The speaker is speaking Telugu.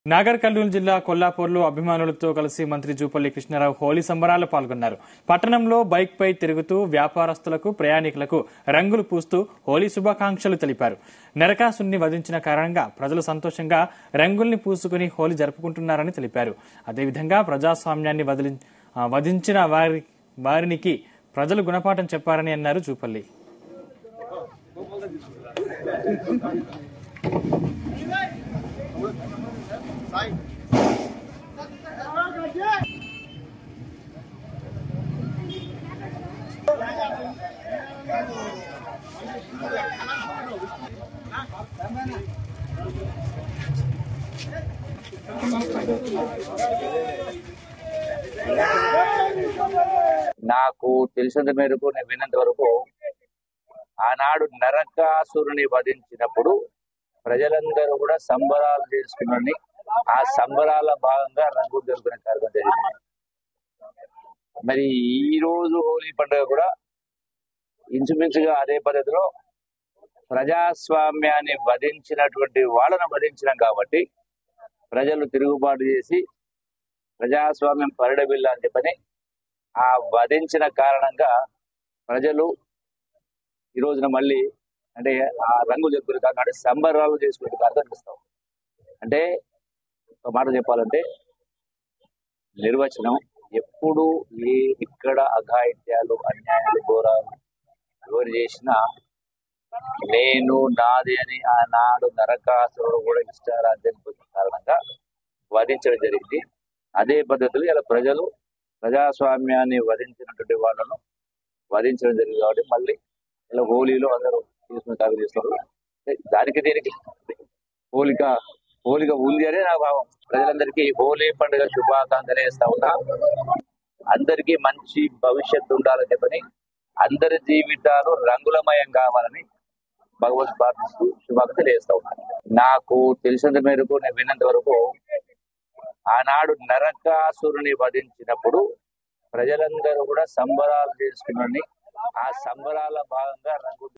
నాగర్ కర్నూలు జిల్లా కొల్లాపూర్లో అభిమానులతో కలిసి మంత్రి జూపల్లి కృష్ణారావు హోలీ సంబరాల్లో పాల్గొన్నారు పట్టణంలో బైక్ పై తిరుగుతూ వ్యాపారస్తులకు ప్రయాణికులకు రంగులు పూస్తూ హోలీ శుభాకాంక్షలు తెలిపారు నరకాసుని వధించిన కారణంగా ప్రజలు సంతోషంగా రంగుల్ని పూసుకుని హోలీ జరుపుకుంటున్నారని తెలిపారు అదేవిధంగా ప్రజాస్వామ్యాన్ని వదిలి ఆ, వధించిన వారి వారికి ప్రజలు గుణపాఠం చెప్పారని అన్నారు జూపల్లి నాకు తెలిసినంత మేరకు నేను విన్నంత వరకు ఆనాడు నరకాసురుని వధించినప్పుడు ప్రజలందరూ కూడా సంబరాలు చేసుకుని ఆ సంబరాల భాగంగా రంగు జరుపుకునే కార్యక్రమం జరిగింది మరి ఈ రోజు హోలీ పండుగ కూడా ఇంచుమించుగా అదే పద్ధతిలో ప్రజాస్వామ్యాన్ని వధించినటువంటి వాళ్ళను వధించినాం కాబట్టి ప్రజలు తిరుగుబాటు చేసి ప్రజాస్వామ్యం పరిడబిల్ల అని చెప్పని ఆ వధించిన కారణంగా ప్రజలు ఈ రోజున మళ్ళీ అంటే ఆ రంగులు జరుపుకునే కారణం అంటే సంబరాలు చేసుకునే కారణం కనిపిస్తాం అంటే ఒక మాట చెప్పాలంటే నిర్వచనం ఎప్పుడు ఏ ఇక్కడ అఘాయిత్యాలు అన్యాయాలు ఘోరాలు ఎవరు చేసినా నేను నాది అని ఆనాడు నరకాసురుడు కూడా ఇష్టారాజ్యం కారణంగా వధించడం జరిగింది అదే పద్ధతిలో ఇలా ప్రజలు ప్రజాస్వామ్యాన్ని వధించినటువంటి వాళ్ళను వధించడం జరిగింది కాబట్టి మళ్ళీ ఇలా హోలీలో అందరూ తీసుకుని తాగు చేస్తారు దానికి దీనికి హోలిక హోలిక ఉంది అనే నా భావం ప్రజలందరికీ హోలీ పండుగ శుభాకాంక్షలు వేస్తా ఉన్నా అందరికీ మంచి భవిష్యత్తు ఉండాలని చెప్పని అందరి జీవితాలు రంగులమయం కావాలని భగవద్ ప్రార్థిస్తూ శుభాకాంక్షలు వేస్తా ఉన్నాను నాకు తెలిసినంత మేరకు నేను విన్నంత వరకు ఆనాడు నరకాసురుని వధించినప్పుడు ప్రజలందరూ కూడా సంబరాలు చేసుకుని ఆ సంబరాల భాగంగా రంగు